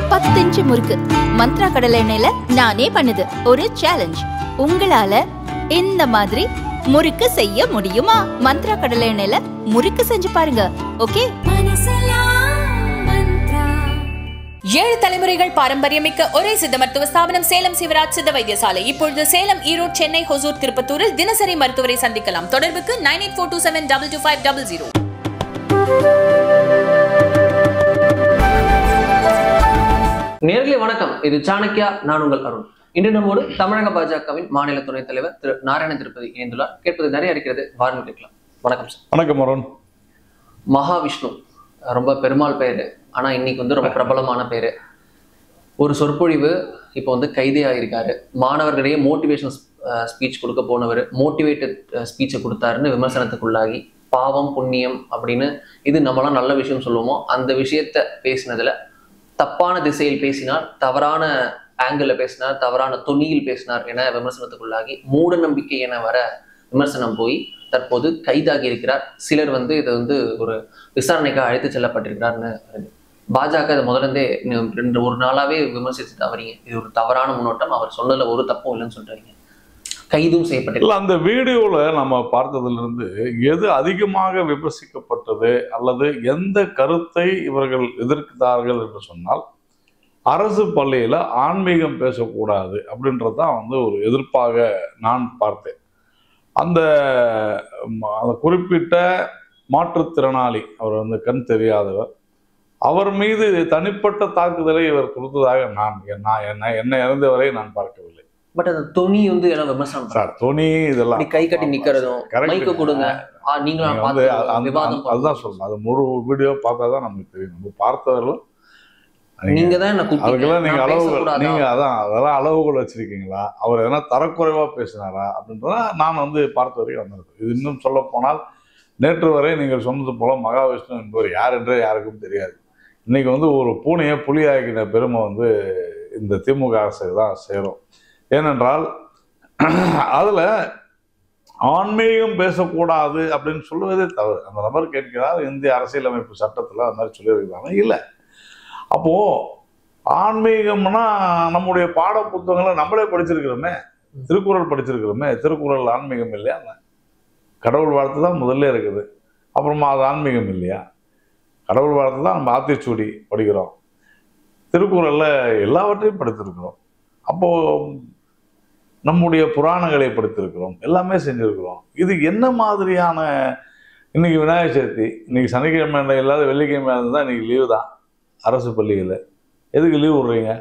பத்து இன்ச்சு முறுக்கு மந்த்ரா கடலை எண்ணெயில நானே பண்ணுது ஒரு சேலஞ்ச் உங்களால இந்த மாதிரி முறுக்கு செய்ய முடியுமா மந்த்ரா கடலை எண்ணெயில முறுக்கு செஞ்சு பாருங்க ஓகே ஏழு தலைமுறைகள் பாரம்பரியமிக்க ஒரே சித்த மருத்துவ ஸ்தாபனம் சேலம் சிவராஜ் சித்த வைத்தியசாலை இப்பொழுது சேலம் ஈரோடு சென்னை ஹொசூர் திருப்பத்தூரில் தினசரி மருத்துவரை சந்திக்கலாம் தொடர்புக்கு nine eight four two seven double two five double zero நேர்களே வணக்கம் இது சாணக்கியா நான் உங்கள் அருண் இன்று நம்மோடு தமிழக பாஜகவின் மாநில துணைத் தலைவர் திரு நாராயண திருப்பதி இணைந்துள்ளார் கேட்பது நிறைய இருக்கிறது வாருங்கள் கேட்கலாம் வணக்கம் சார் வணக்கம் அருண் மகாவிஷ்ணு ரொம்ப பெருமாள் பேரு ஆனா இன்னைக்கு வந்து ரொம்ப பிரபலமான பேரு ஒரு சொற்பொழிவு இப்போ வந்து கைதியாக இருக்காரு மாணவர்களிடையே மோட்டிவேஷன் ஸ்பீச் கொடுக்க போனவர் மோட்டிவேட்டட் ஸ்பீச்சை கொடுத்தாருன்னு விமர்சனத்துக்குள்ளாகி பாவம் புண்ணியம் அப்படின்னு இது நம்மளாம் நல்ல விஷயம் சொல்லுவோமோ அந்த விஷயத்த பேசினதுல தப்பான திசையில் பேசினார் தவறான ஆங்கிள் பேசினார் தவறான தொனியில் பேசினார் என விமர்சனத்துக்குள்ளாகி மூட நம்பிக்கை என வர விமர்சனம் போய் தற்போது கைதாகி இருக்கிறார் சிலர் வந்து இதை வந்து ஒரு விசாரணைக்காக அழைத்து செல்லப்பட்டிருக்கிறார்னு வருது. பாஜக இதை முதல்ல இருந்தே இன்னும் ரெண்டு ஒரு நாளாவே விமர்சித்து தவறீங்க இது ஒரு தவறான முன்னோட்டம் அவர் சொன்னதுல ஒரு தப்பும் இல்லைன்னு சொல்றீங்க கைதும் செய்யப்பட்டிருக்கு இல்ல அந்த வீடியோல நம்ம பார்த்ததுல இருந்து எது அதிகமாக விமர்சிக்கப்பட்டது அல்லது எந்த கருத்தை இவர்கள் எதிர்க்கிறார்கள் என்று சொன்னால் அரசு பள்ளியில ஆன்மீகம் பேசக்கூடாது அப்படின்றதுதான் வந்து ஒரு எதிர்ப்பாக நான் பார்த்தேன் அந்த ம், அந்த குறிப்பிட்ட மாற்றுத்திறனாளி அவர் வந்து கண் தெரியாதவர் அவர் மீது தனிப்பட்ட தாக்குதலை இவர் கொடுத்ததாக நான் நான் என்ன என்ன இறந்தவரை நான் பார்க்கவில்லை பட் அந்த தொனி வந்து எல்லாம் விமர்சனம் பண்றாங்க. சார் துணி இதெல்லாம் இப்படி கை கட்டி நிக்கிறதும் Correct. மைக்க கொடுங்க ஆ, நீங்களும் நீங்க வந்து பார்த்து அந்த- விவாதம் அந்த- அதுதான் பண்ணுங்க. சொல்லணும் அது முழு வீடியோ பார்த்தா தான் நமக்கு தெரியும் நம்ம பார்த்தவர்களும் நீங்க- நீங்க தான் என்ன கூப்பிட்டீங்க. அதுக்கெல்லாம் நீங்க நான் அளவுகள் பேசக்கூடாதா? நீங்க அதான் அதெல்லாம் அளவுகள் வச்சிருக்கீங்களா அவர் எதனா தரக்குறைவா பேசினாரா அப்படின்றத நான் வந்து பார்த்த வரைக்கும் வந்திருக்கு இது இன்னும் சொல்ல போனால் நேற்று வரை நீங்கள் சொன்னது போல மகாவிஷ்ணு என்பவர் யார் என்றே யாருக்கும் தெரியாது இன்னைக்கு வந்து ஒரு பூனையை புலியாக்கின பெருமை வந்து இந்த திமுக அரசுக்கு தான் சேரும் ஏனென்றால் அதுல ஆன்மீகம் பேசக்கூடாது அப்படின்னு சொல்லுவதே தவறு அந்த நபர் கேட்கிறார் இந்திய அரசியலமைப்பு சட்டத்துல அந்த மாதிரி சொல்லியிருக்கிறாங்க இல்லை அப்போ ஆன்மீகம்னா நம்முடைய பாட புத்தகங்களை நம்மளே படிச்சிருக்கிறோமே திருக்குறள் படிச்சிருக்கிறோமே திருக்குறள் ஆன்மீகம் இல்லையா என்ன? கடவுள் வாழ்த்து தான் முதல்ல இருக்குது அப்புறமா அது ஆன்மீகம் இல்லையா கடவுள் வாழ்த்து தான் நம்ம ஆத்திச்சூடி படிக்கிறோம் திருக்குறள்ல எல்லாவற்றையும் படித்திருக்கிறோம் அப்போ நம்முடைய புராணங்களை படித்திருக்கிறோம் எல்லாமே செஞ்சிருக்கிறோம் இது என்ன மாதிரியான இன்னைக்கு விநாயகர் சதுர்த்தி இன்னைக்கு சனிக்கிழமை இல்லாத வெள்ளிக்கிழமை இருந்தால் இன்னைக்கு லீவு தான் அரசு பள்ளியில் எதுக்கு லீவ் விடுறீங்க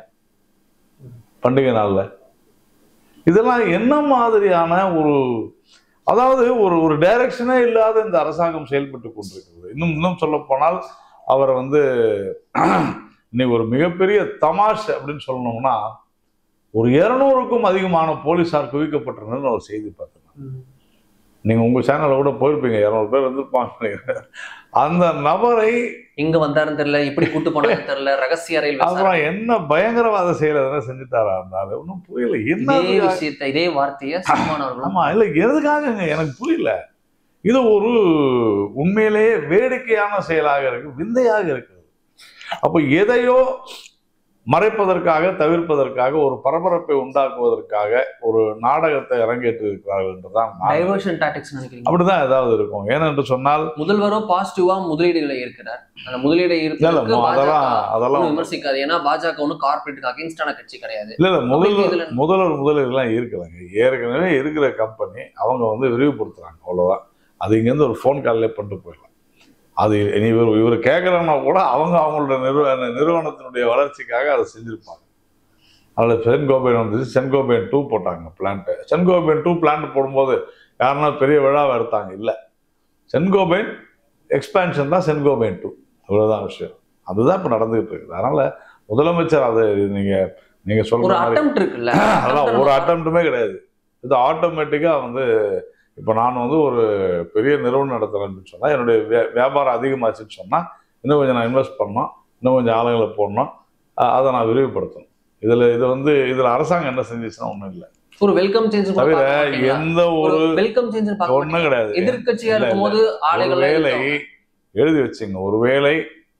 பண்டிகை நாளில் இதெல்லாம் என்ன மாதிரியான ஒரு அதாவது ஒரு ஒரு டைரக்ஷனே இல்லாத இந்த அரசாங்கம் செயல்பட்டு கொண்டிருக்கிறது இன்னும் இன்னும் சொல்ல போனால் அவரை வந்து இன்னைக்கு ஒரு மிகப்பெரிய தமாஷ் அப்படின்னு சொல்லணும்னா ஒரு இருநூறுக்கும் அதிகமான போலீசார் குவிக்கப்பட்டிருந்ததுன்னு ஒரு செய்தி பார்த்தேன் ம். நீங்க உங்க சேனல்ல கூட போயிருப்பீங்க இரநூறு பேர் இருந்திருப்பாங்க நினைக்கிறேன். அந்த நபரை எங்க வந்தாருன்னு தெரியல இப்படி கூட்டு போனாருன்னு தெரியல ரகசிய அறையில் விசாரணை. அப்புறம் என்ன பயங்கரவாத செயல் எதனா செஞ்சுட்டாரா இருந்தாரு ஒன்றும் புரியல என்ன இதே அதுக்காக- விஷயத்தை இதே வார்த்தையை சீமான் அவர்களும் ஆமா இல்ல எதுக்காகங்க எனக்கு புரியல இது ஒரு உண்மையிலேயே வேடிக்கையான செயலாக இருக்கு விந்தையாக இருக்குது அப்போ எதையோ மறைப்பதற்காக தவிர்ப்பதற்காக ஒரு பரபரப்பை உண்டாக்குவதற்காக ஒரு நாடகத்தை அரங்கேற்றி இருக்கிறார்கள் என்றுதான் நான் டைவர்ஷன் டாக்டிக்ஸ் நினைக்கிறீங்க அப்படிதான் ஏதாவது இருக்கும் ஏனென்று சொன்னால் முதல்வரோ பாசிட்டிவா முதலீடுகளை இருக்கிறார் அந்த முதலீடை இல்ல, இருக்கிறதுக்கு இல்ல, பாஜக அதெல்லாம் அதெல்லாம் ஒண்ணும் விமர்சிக்காது ஏன்னா பாஜக ஒன்றும் கார்பரேட்டுக்கு அகேன்ஸ்டான கட்சி கிடையாது இல்ல இல்ல முதல்வர் இதுல- முதல்வர் முதலீடுலாம் இருக்குதுங்க ஏற்கனவே இருக்கிற கம்பெனி அவங்க வந்து விரிவுபடுத்துறாங்க அவ்வளவுதான் அது இங்கேருந்து ஒரு ஃபோன் கால்லே பண்ணிட்டு போயிடலாம் அது இனி இவர் இவர் கேட்குறோன்னா கூட அவங்க அவங்களோட நிறுவன நிறுவனத்தினுடைய வளர்ச்சிக்காக அதை செஞ்சிருப்பாங்க அதில் சென்கோபைன் வந்துச்சு சென்கோபைன் டூ போட்டாங்க பிளான்ட்டு சென்கோபைன் டூ பிளான்ட் போடும்போது யாருன்னா பெரிய விழாவை எடுத்தாங்க இல்லை சென்கோபைன் எக்ஸ்பேன்ஷன் தான் சென்கோபைன் டூ அவ்வளோதான் விஷயம் அதுதான் இப்போ நடந்துகிட்டு இருக்குது அதனால முதலமைச்சர் அது நீங்க நீங்க சொல்ற ஒரு மாதிரி அட்டம் இருக்குல்ல அதெல்லாம் ஒரு அட்டம்ப்ட்டுமே கிடையாது இது ஆட்டோமேட்டிக்காக வந்து இப்போ நான் வந்து ஒரு பெரிய நிறுவனம் நடத்துறேன்னு சொன்னால் என்னுடைய வே வியாபாரம் அதிகமாச்சுன்னு சொன்னால் இன்னும் கொஞ்சம் நான் இன்வெஸ்ட் பண்ணணும் இன்னும் கொஞ்சம் ஆளுங்களை போடணும் அஹ் அதை நான் விரிவுபடுத்தணும் இதில் இது வந்து இதில் அரசாங்கம் என்ன செஞ்சுச்சுன்னா ஒன்றும் இல்லை ஒரு வெல்கம் சேஞ்ச் தவிர எந்த ஒரு ஒரு வெல்கம் சேஞ்ச் பார்க்க ஒன்றும் கிடையாது எதிர்கட்சியா இல்ல, இருக்கும்போது ஆலைகள் ஒருவேளை எழுதி வச்சுங்க ஒருவேளை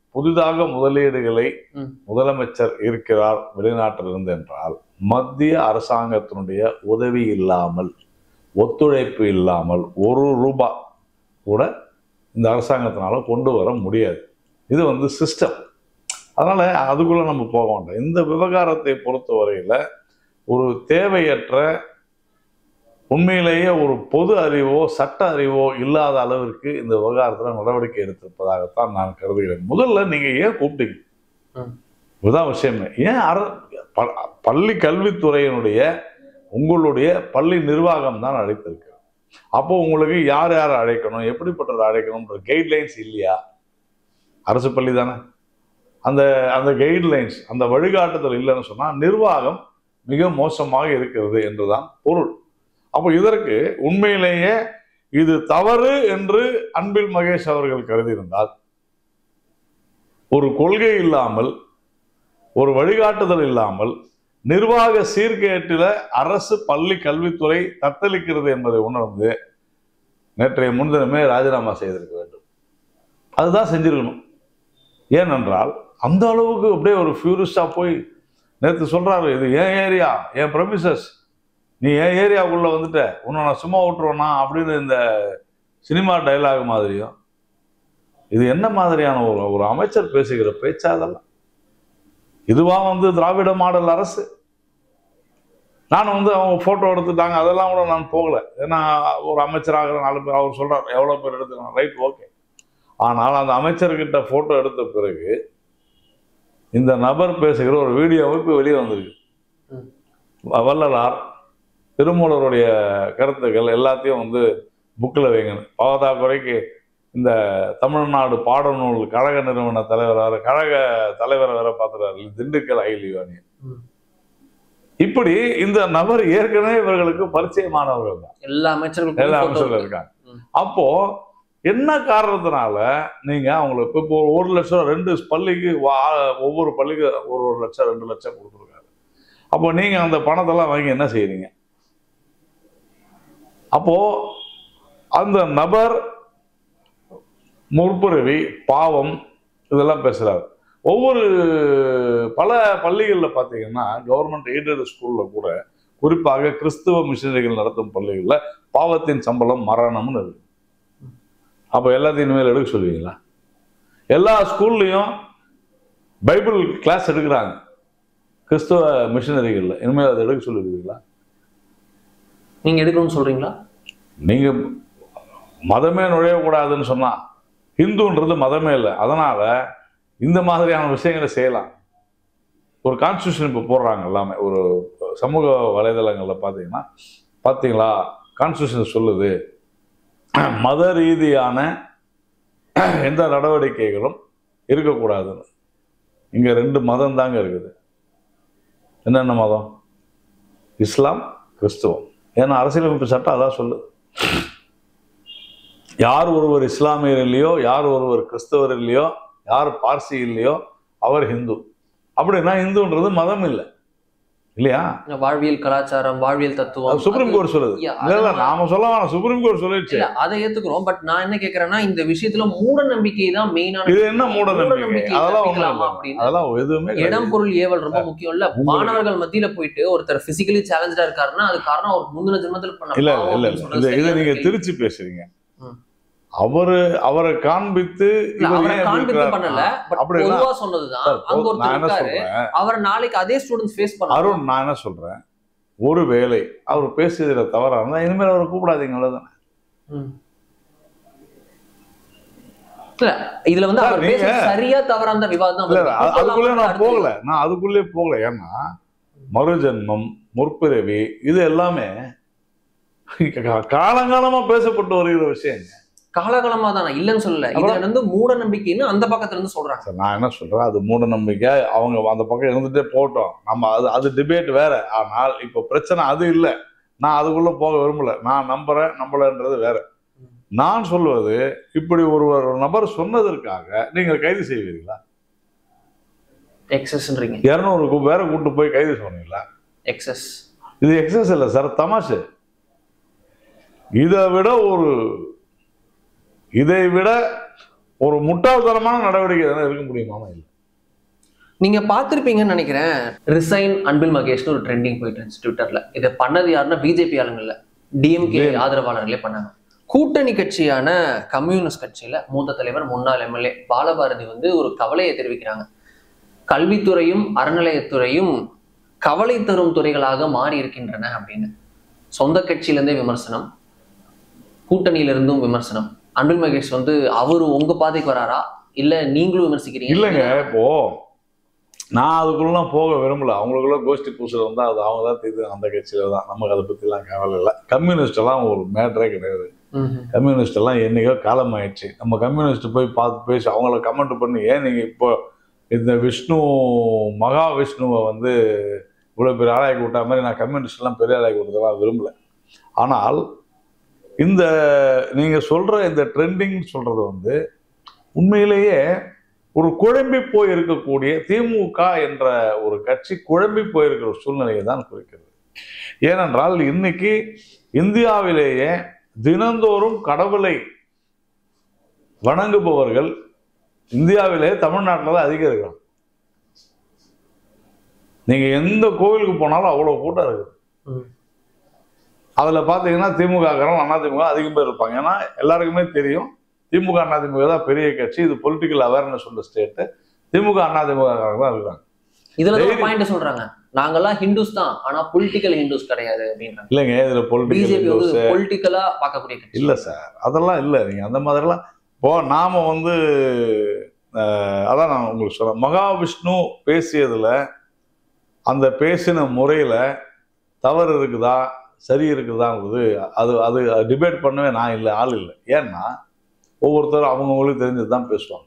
புதிதாக முதலீடுகளை ம். முதலமைச்சர் இருக்கிறார் வெளிநாட்டிலிருந்து என்றால் மத்திய அரசாங்கத்தினுடைய உதவி இல்லாமல் ஒத்துழைப்பு இல்லாமல் ஒரு ரூபாய் கூட இந்த அரசாங்கத்தினால கொண்டு வர முடியாது இது வந்து சிஸ்டம் அதனால அதுக்குள்ள நம்ம போக வேண்டாம் இந்த விவகாரத்தை பொறுத்தவரையில ஒரு தேவையற்ற உண்மையிலேயே ஒரு பொது அறிவோ சட்ட அறிவோ இல்லாத அளவிற்கு இந்த விவகாரத்தில் நடவடிக்கை எடுத்திருப்பதாகத்தான் நான் கருதுகிறேன் முதல்ல நீங்க ஏன் கூப்பிட்டீங்க ம். இதுதான் விஷயமே ஏன் அர ப- பள்ளி கல்வித்துறையினுடைய உங்களுடைய பள்ளி நிர்வாகம் தான் அழைத்திருக்கு அப்போ உங்களுக்கு யார் யார் அழைக்கணும் எப்படிப்பட்டதை அழைக்கணும்ன்ற கைட்லைன்ஸ் இல்லையா அரசு பள்ளி தானே அந்த அந்த கைட்லைன்ஸ் அந்த வழிகாட்டுதல் இல்லைன்னு சொன்னா நிர்வாகம் மிக மோசமாக இருக்கிறது என்றுதான் பொருள் அப்போ இதற்கு உண்மையிலேயே இது தவறு என்று அன்பில் மகேஷ் அவர்கள் கருதியிருந்தால் ஒரு கொள்கை இல்லாமல் ஒரு வழிகாட்டுதல் இல்லாமல் நிர்வாக சீர்கேட்டில அரசு பள்ளி கல்வித்துறை தத்தளிக்கிறது என்பதை உணர்ந்து நேற்றைய முன்தினமே ராஜினாமா செய்திருக்க வேண்டும் அதுதான் செஞ்சிருக்கணும் ஏனென்றால் அந்த அளவுக்கு அப்படியே ஒரு ஃபியூரிஸ்டா போய் நேற்று சொல்றாரு இது என் ஏரியா என் ப்ரமிசஸ் நீ என் ஏரியாவுக்குள்ள வந்துட்ட உன்னை நான் சும்மா விட்டுருவேனா அப்படின்னு இந்த சினிமா டைலாக் மாதிரியும் இது என்ன மாதிரியான ஒரு ஒரு அமைச்சர் பேசுகிற பேச்சா அதெல்லாம் இதுவா வந்து திராவிட மாடல் அரசு நான் வந்து அவங்க போட்டோ எடுத்துட்டாங்க அதெல்லாம் கூட நான் போகல ஏன்னா ஒரு அமைச்சராகிற நாலு பேர் அவர் சொல்றாரு எவ்வளவு பேர் எடுத்துக்கலாம் ரைட் ஓகே ஆனால் அந்த அமைச்சர்கிட்ட போட்டோ எடுத்த பிறகு இந்த நபர் பேசுகிற ஒரு வீடியோ அமைப்பு வெளியே வந்திருக்கு ம். வள்ளலார் திருமூலருடைய கருத்துக்கள் எல்லாத்தையும் வந்து புக்கில் வைங்க பாவதா குறைக்கு இந்த தமிழ்நாடு பாடநூல் கழக நிறுவன தலைவர் வேற கழக தலைவரை வேற பார்த்துறாரு திண்டுக்கல் அகிலிவாணி ம். இப்படி இந்த நபர் ஏற்கனவே இவர்களுக்கு பரிச்சயமானவர்கள் தான் எல்லா அமைச்சர்களுக்கும் எல்லா photo அமைச்சர்கள் இருக்கு. இருக்காங்க ம். அப்போ என்ன காரணத்தினால நீங்க அவங்களுக்கு இப்போ ஒரு லட்சம் ரெண்டு பள்ளிக்கு வா- ஒவ்வொரு பள்ளிக்கு ஒரு ஒரு லட்சம் ரெண்டு லட்சம் கொடுத்துருக்காரு அப்போ நீங்க அந்த பணத்தெல்லாம் வாங்கி என்ன செய்றீங்க அப்போ அந்த நபர் முற்புறவி பாவம் இதெல்லாம் பேசுறாரு ஒவ்வொரு பல பள்ளிகளில் பார்த்தீங்கன்னா கவர்மெண்ட் எய்டட் ஸ்கூல்ல கூட குறிப்பாக கிறிஸ்துவ மிஷனரிகள் நடத்தும் பள்ளிகளில் பாவத்தின் சம்பளம் மரணம்னு இருக்கு அப்போ எல்லாத்தையும் இனிமேல் எடுக்க சொல்லுவீங்களா எல்லா ஸ்கூல்லையும் பைபிள் கிளாஸ் எடுக்கிறாங்க கிறிஸ்துவ மிஷனரிகள்ல இனிமேல் அதை எடுக்க சொல்லுவீங்களா நீங்க எடுக்கணும்னு சொல்றீங்களா நீங்க மதமே நுழையக்கூடாதுன்னு சொன்னா ஹிந்துன்றது மதமே இல்லை அதனால இந்த மாதிரியான விஷயங்களை செய்யலாம் ஒரு கான்ஸ்டியூஷன் இப்போ போடுறாங்க எல்லாமே ஒரு சமூக வலைதளங்கள்ல பார்த்தீங்கன்னா பார்த்தீங்களா கான்ஸ்டியூஷன் சொல்லுது மத ரீதியான எந்த நடவடிக்கைகளும் இருக்கக்கூடாதுன்னு இங்க ரெண்டு மதம் தாங்க இருக்குது என்னென்ன மதம் இஸ்லாம் கிறிஸ்துவம் ஏன்னா அரசியலமைப்பு சட்டம் அதான் சொல்லுது யார் ஒருவர் இஸ்லாமியர் இல்லையோ யார் ஒருவர் கிறிஸ்தவர் இல்லையோ யார் பார்சி இல்லையோ அவர் ஹிந்து அப்படின்னா இந்துன்றது மதம் இல்லை இல்லையா வாழ்வியல் கலாச்சாரம் வாழ்வியல் தத்துவம் அது சுப்ரீம் அது- கோர்ட் சொல்லுது Yeah, இல்ல இல்ல அதெல்லாம் நாம சொல்ல வேணாம் சுப்ரீம் கோர்ட் சொல்லிடுச்சு இல்ல அதை ஏத்துக்கிறோம் பட் நான் என்ன கேக்குறேன்னா இந்த விஷயத்துல மூட நம்பிக்கை தான் மெயினான இது என்ன மூட நம்பிக்கை நம்பிக்கையை அதெல்லாம் ஒண்ணும் தப்பிக்கலாமா இல்லை அப்படின்னு? அதெல்லாம் எதுவுமே கிடையாது. இடம் பொருள் ஏவல் ரொம்ப முக்கியம் இல்ல உங்களுக்கு- மாணவர்கள் மத்தியில போயிட்டு ஒருத்தர் பிசிக்கலி சேலஞ்சா இருக்காருன்னா அது காரணம் அவர் முந்தின ஜென்மத்தில் பண்ண இல்ல பாவம் இல்ல அப்படின்னு இல்ல சொல்றது இதை இதை சரியான நீங்க கேள்வி. திருச்சி பேசுறீங்க ம். அவரு அவரை காண்பித்து இல்ல, இவர் அவரை ஏன் இப்படி காண்பித்து இருக்கிறார்? பண்ணல பட் அப்படி இல்ல. பொதுவா சொன்னதுதான் சார், அங்க ஒருத்தர் நான் என்ன இருக்காரு சொல்றேன் அவர் நாளைக்கு அதே ஸ்டூடெண்ட்ஸ் ஃபேஸ் பண்ணாரு அருண் நான் என்ன சொல்றேன் ஒருவேளை அவர் பேசியதுல தவறா இருந்தா இனிமேல் அவரை கூப்பிடாதீங்க அவ்வளவுதான் இல்ல இதுல வந்து சார், அவர் நீங்க- பேச சரியா தவறா அந்த விவாதம் இல்ல வருது. இல்ல, அது- இப்போ அதுக்குள்ளே நம்ம நான் அடுத்து- போகல நான் அதுக்குள்ளே போகல ஏன்னா மறுஜென்மம் முற்பிறவி இது எல்லாமே கா- காலங்காலமா பேசப்பட்டு வருகிற விஷயம் காலகாலமா தான் நான் இல்லைன்னு சொல்லல இது அப்புறம்? வந்து மூட நம்பிக்கைன்னு அந்த பக்கத்துல இருந்து சொல்றாங்க சார் நான் என்ன சொல்றேன் அது மூட நம்பிக்கை அவங்க அந்த பக்கம் இருந்துட்டே போகட்டும் நம்ம அது அது டிபேட் வேற ஆனால் இப்போ பிரச்சனை அது இல்லை நான் அதுக்குள்ள போக விரும்பல நான் நம்புறேன் நம்பலன்றது வேற நான் சொல்வது இப்படி ஒருவர் ஒரு நபர் சொன்னதற்காக நீங்கள் கைது செய்வீர்களா எக்ஸஸ்ன்றீங்க இரநூறு பேரை கூட்டு போய் கைது சொன்னீங்களா எக்ஸஸ் இது எக்ஸஸ் இல்லை சார் தமாஷு இதை விட ஒரு இதை விட ஒரு முட்டாள்தனமான நடவடிக்கை எதனா இருக்க முடியுமா இல்லை நீங்க பார்த்திருப்பீங்கன்னு நினைக்கிறேன் ரிசைன் அன்பில் மகேஷ்னு ஒரு ட்ரெண்டிங் போயிட்டு இருந்துச்சு ட்விட்டர்ல இதை பண்ணது யாருன்னா பிஜேபி ஆளுங்கள்ல டிஎம்கே ஆதரவாளர்களே பண்ணாங்க கூட்டணி கட்சியான கம்யூனிஸ்ட் கட்சியில மூத்த தலைவர் முன்னாள் எம்எல்ஏ பாலபாரதி வந்து ஒரு கவலையை தெரிவிக்கிறாங்க கல்வித்துறையும் அறநிலையத்துறையும் கவலை தரும் துறைகளாக மாறி இருக்கின்றன அப்படின்னு சொந்த கட்சியிலிருந்தே விமர்சனம் கூட்டணியிலிருந்தும் விமர்சனம் அன்பில் மகேஷ் வந்து அவரு உங்க பாதைக்கு வராரா இல்ல நீங்களும் விமர்சிக்கிறீங்க இல்லைங்க இப்போ நான் அதுக்குள்ளலாம் போக விரும்பல அவங்களுக்குள்ள கோஷ்டி பூசல் வந்தா அது அவங்க தான் தீர்த்து அந்த கட்சியில தான் நமக்கு அதை பத்திலாம் கவலை இல்லை கம்யூனிஸ்ட் எல்லாம் ஒரு மேட்டரே கிடையாது ம்ஹும். கம்யூனிஸ்ட் எல்லாம் என்னைக்கோ காலம் ஆயிடுச்சு நம்ம கம்யூனிஸ்ட் போய் பார்த்து பேசி அவங்கள கமெண்ட் பண்ணி ஏன் நீங்க இப்போ இந்த விஷ்ணு மகா விஷ்ணுவை வந்து இவ்வளோ பெரிய ஆளாக்கி விட்டா மாதிரி நான் கம்யூனிஸ்ட் எல்லாம் பெரிய ஆளாக்கி விட்டதெல்லாம் விரும்பல ஆனால் இந்த நீங்க சொல்ற இந்த ட்ரெண்டிங் சொல்றது வந்து உண்மையிலேயே ஒரு குழம்பி போய் இருக்கக்கூடிய திமுக என்ற ஒரு கட்சி குழம்பி போயிருக்கிற சூழ்நிலையை தான் குறிக்கிறது ஏனென்றால் இன்னைக்கு இந்தியாவிலேயே தினந்தோறும் கடவுளை வணங்குபவர்கள் இந்தியாவிலே தமிழ்நாட்டில் தான் அதிகம் இருக்கிறாங்க நீங்க எந்த கோவிலுக்கு போனாலும் அவ்வளவு கூட்டம் இருக்குது ம். அதுல பாத்தீங்கன்னா திமுக காரன் அதிமுக அதிகம் பேர் இருப்பாங்க ஏன்னா எல்லாருக்குமே தெரியும் திமுக அதிமுக தான் பெரிய கட்சி இது பொலிட்டிக்கல் அவேர்னஸ் உள்ள ஸ்டேட் திமுக அதிமுக காரங்க தான் இருக்காங்க இதுல தான் Daily- பாயிண்ட் சொல்றாங்க நாங்கெல்லாம் ஹிந்துஸ் தான் ஆனா பொலிட்டிக்கல் ஹிந்துஸ் கிடையாது அப்படின்றாங்க இல்லைங்க இதுல பிஜேபி வந்து பொலிட்டிக்கல் பொலிட்டிக்கலா பார்க்கக்கூடிய கட்சி இல்ல சார் அதெல்லாம் இல்லை நீங்க அந்த மாதிரிலாம் இப்போ நாம வந்து அஹ், அதான் நான் உங்களுக்கு சொல்றேன் மகாவிஷ்ணு பேசியதுல அந்த பேசின முறையில தவறு இருக்குதா சரி இருக்குதாங்கிறது அது அது டிபேட் பண்ணவே நான் இல்லை ஆள் இல்லை ஏன்னா ஒவ்வொருத்தரும் அவங்கவுங்களுக்கு தெரிஞ்சது தான் பேசுவாங்க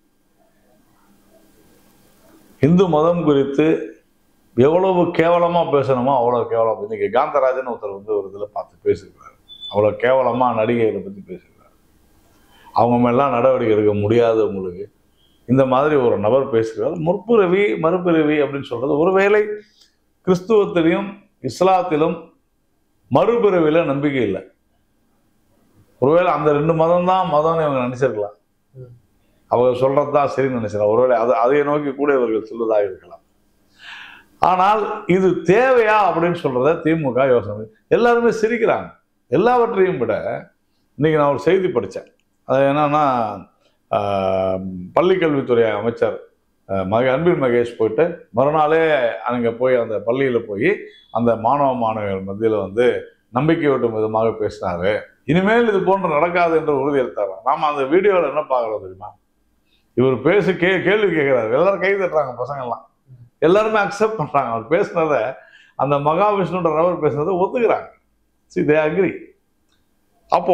இந்து மதம் குறித்து எவ்வளவு கேவலமா பேசணுமோ அவ்வளவு கேவலம் இன்னைக்கு காந்தராஜன் ஒருத்தர் வந்து ஒரு இதுல பார்த்து பேசியிருக்காரு அவ்வளோ கேவலமாக நடிகைகளை பற்றி பேசுகிறார் அவங்க மேலாம் நடவடிக்கை எடுக்க முடியாது உங்களுக்கு இந்த மாதிரி ஒரு நபர் பேசுகிறார் முற்பிறவி மறுபிறவி அப்படின்னு சொல்றது ஒருவேளை கிறிஸ்துவத்திலையும் இஸ்லாத்திலும் மறுபிறவியில் நம்பிக்கை இல்லை ஒருவேளை அந்த ரெண்டு மதம் தான் மதம்னு இவங்க நினைச்சிருக்கலாம் ம். அவங்க சொல்றது தான் சரின்னு நினைச்சிடலாம் ஒருவேளை அது அதை நோக்கி கூட இவர்கள் சொல்வதாக இருக்கலாம் ஆனால் இது தேவையா அப்படின்னு சொல்றத திமுக யோசனை எல்லாருமே சிரிக்கிறாங்க எல்லாவற்றையும் விட இன்னைக்கு நான் ஒரு செய்தி படித்தேன் அது என்னன்னா ஆஹ், பள்ளிக்கல்வித்துறை அமைச்சர் ஆஹ், மக அன்பில் மகேஷ் போயிட்டு மறுநாளே அங்கே போய் அந்த பள்ளியில் போய் அந்த மாணவ மாணவிகள் மத்தியில் வந்து நம்பிக்கையூட்டும் விதமாக பேசினாரு இனிமேல் இது போன்று நடக்காது என்று உறுதி எடுத்தாங்க நாம அந்த வீடியோவில் என்ன பார்க்குறோம் தெரியுமா இவர் பேசி கே கேள்வி கேட்குறாரு எல்லாரும் கை தட்டுறாங்க பசங்கள்லாம் எல்லாருமே அக்செப்ட் பண்றாங்க அவர் பேசுனத அந்த மகாவிஷ்ணுன்ற நபர் பேசுனதை ஒத்துக்கிறாங்க சி தே அக்ரி அப்போ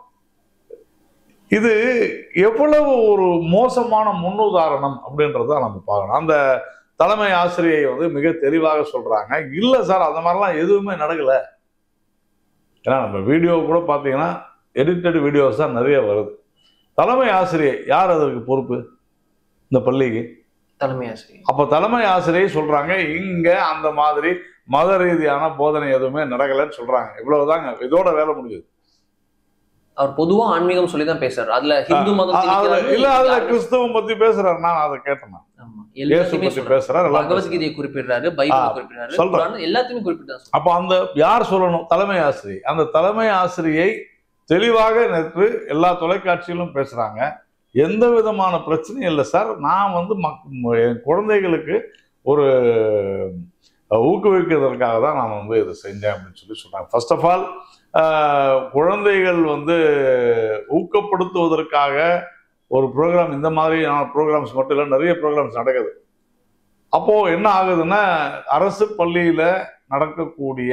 இது எவ்வளவு ஒரு மோசமான முன்னுதாரணம் அப்படின்றத நம்ம பார்க்கணும் அந்த தலைமை ஆசிரியை வந்து மிக தெளிவாக சொல்றாங்க இல்ல சார் அந்த மாதிரிலாம் எதுவுமே நடக்கல ஏன்னா நம்ம வீடியோ கூட பார்த்தீங்கன்னா எடிட்டட் வீடியோஸ் தான் நிறைய வருது தலைமை ஆசிரியை யார் அதற்கு பொறுப்பு இந்த பள்ளிக்கு தலைமை ஆசிரியர் அப்ப தலைமை ஆசிரியை சொல்றாங்க இங்க அந்த மாதிரி மத ரீதியான போதனை எதுவுமே நடக்கலைன்னு சொல்றாங்க இவ்வளவுதாங்க இதோட வேலை முடியுது அவர் பொதுவா ஆன்மீகம் சொல்லி தான் பேசுறாரு அதுல ஹிந்து மதம் அ- அதுல திணிக்கிறாரு, இல்ல அதுல யாரு- கிறிஸ்தவம் பத்தி பேசுறாரு நான் அதை கேட்டேன் நான். ஆமா. இயேசு எல்லாத்தையுமே பத்தி சொல்றாரு. பேசுறாரு எல்லாம் பேசுறாரு. பகவத்கீதையை குறிப்பிடுறாரு பைபிளை ஆ, குறிப்பிடுறாரு சொல்றேன். குர்ஆன் எல்லாத்தையுமே குறிப்பிட்டு தான் அப்ப அந்த யார் சொல்லணும் தலைமை ஆசிரியை அந்த தலைமை ஆசிரியை தெளிவாக நேற்று எல்லா தொலைக்காட்சியிலும் பேசுறாங்க எந்த விதமான பிரச்சனையும் இல்லை சார் நான் வந்து மக் என் குழந்தைகளுக்கு ஒரு அஹ், ஊக்குவிக்கிறதற்காக தான் நான் வந்து இதை செஞ்சேன் அப்படின்னு சொல்லி சொன்னாங்க ஃபர்ஸ்ட் ஆஃப் ஆல் குழந்தைகள் வந்து ஊக்கப்படுத்துவதற்காக ஒரு ப்ரோக்ராம் இந்த மாதிரியான ப்ரோக்ராம்ஸ் மட்டும் இல்லை நிறைய ப்ரோக்ராம்ஸ் நடக்குது அப்போ என்ன ஆகுதுன்னா அரசு பள்ளியில நடக்கக்கூடிய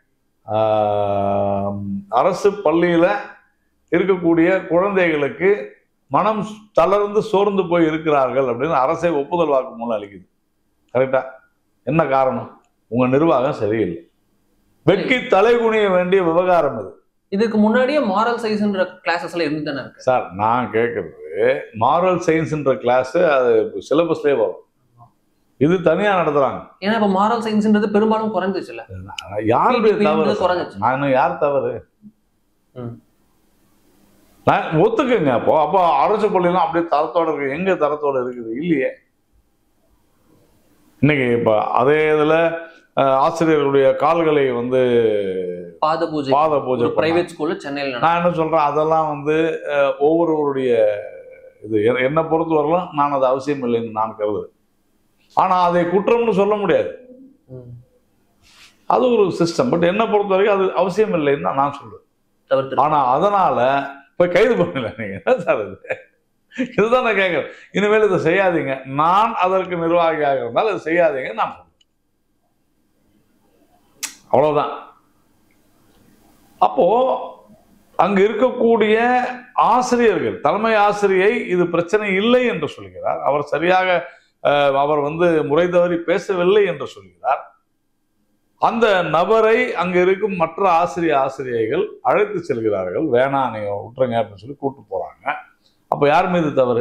ஆஹ், அரசு பள்ளியில இருக்கக்கூடிய குழந்தைகளுக்கு மனம் தளர்ந்து சோர்ந்து போய் இருக்கிறார்கள் அப்படின்னு அரசே ஒப்புதல் வாக்கு மூலம் அளிக்குது கரெக்டா என்ன காரணம் உங்க நிர்வாகம் சரியில்லை வெட்கி தலைகுனிய வேண்டிய விவகாரம் இது இதுக்கு முன்னாடியே மாரல் சைஸ்ன்ற கிளாஸஸ் எல்லாம் இருந்து தானே இருக்கு சார் நான் கேட்கறது மாரல் சயின்ஸ்ன்ற கிளாஸ் அது சிலபஸ்லேயே வரும் இது தனியா நடத்துறாங்க ஏன்னா இப்ப மாரல் சயின்ஸ்ன்றது பெரும்பாலும் குறைஞ்சிச்சுல யாருடைய PTP தவறு ன்றது சார்? குறைஞ்சிச்சு. நான் இன்னும் யார் தவறு ம். நான் ஒத்துக்குங்க அப்போ அப்போ அரசு பள்ளிலாம் அப்படியே தரத்தோட இருக்கு எங்க தரத்தோட இருக்குது இல்லையே இன்னைக்கு இப்ப அதே இதுல அஹ், ஆசிரியர்களுடைய கால்களை வந்து பாத பூஜை பாத பூஜை ஒரு பிரைவேட் ஸ்கூல்ல சென்னையில நடக்கும். நான் என்ன சொல்றேன் அதெல்லாம் வந்து அஹ், ஒவ்வொருவருடைய இது எ- என்னை பொறுத்த வரலாம் நான் அது அவசியம் இல்லைன்னு நான் கருதுறேன் ஆனா அதை குற்றம்னு சொல்ல முடியாது ம். அது ஒரு சிஸ்டம் பட் என்னை பொறுத்த வரைக்கும் அது அவசியம் இல்லைன்னு தான் நான் சொல்றேன் தவிர்த்து ஆனா அதனால போய் கைது பண்ணல நீங்க என்ன சார் இது இதுதான் நான் கேட்கிறேன் இனிமேல் இதை செய்யாதீங்க நான் அதற்கு நிர்வாகியாக இருந்தால் இதை செய்யாதீங்க நான் சொல்றேன் அவ்வளவுதான் அப்போ அங்க இருக்கக்கூடிய ஆசிரியர்கள் தலைமை ஆசிரியை இது பிரச்சனை இல்லை என்று சொல்கிறார் அவர் சரியாக அஹ், அவர் வந்து முறை தவறி பேசவில்லை என்று சொல்கிறார் அந்த நபரை அங்க இருக்கும் மற்ற ஆசிரிய ஆசிரியைகள் அழைத்து செல்கிறார்கள் வேணாம் நீங்க விட்டுருங்க அப்படின்னு சொல்லி கூட்டு போறாங்க அப்ப யார் மீது தவறு